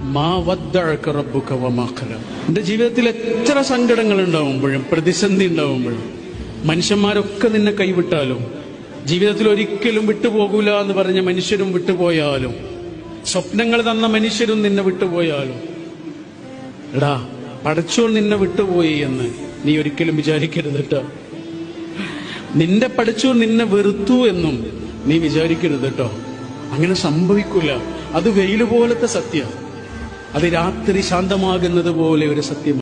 മാ വദ്ദഅക റബ്ബുക വമാ ഖല എന്റെ ജീവിതത്തിൽ എത്ര സങ്കടങ്ങൾ ഉണ്ടാവുമ്പോഴും പ്രതിസന്ധി ഉണ്ടാവുമ്പോഴും മനുഷ്യന്മാരൊക്കെ നിന്നെ കൈവിട്ടാലും ജീവിതത്തിൽ ഒരിക്കലും വിട്ടുപോകൂല എന്ന് പറഞ്ഞ മനുഷ്യരും വിട്ടുപോയാലും സ്വപ്നങ്ങൾ തന്ന മനുഷ്യരും നിന്നെ വിട്ടുപോയാലും എടാ പടച്ചോൾ നിന്നെ വിട്ടുപോയി എന്ന് നീ ഒരിക്കലും വിചാരിക്കരുത് കേട്ടോ നിന്റെ പഠിച്ചു നിന്നെ വെറുത്തു എന്നും നീ വിചാരിക്കരുത് കേട്ടോ അങ്ങനെ സംഭവിക്കില്ല അത് വെയിൽ പോലത്തെ സത്യം അത് രാത്രി ശാന്തമാകുന്നത് പോലെ ഒരു സത്യം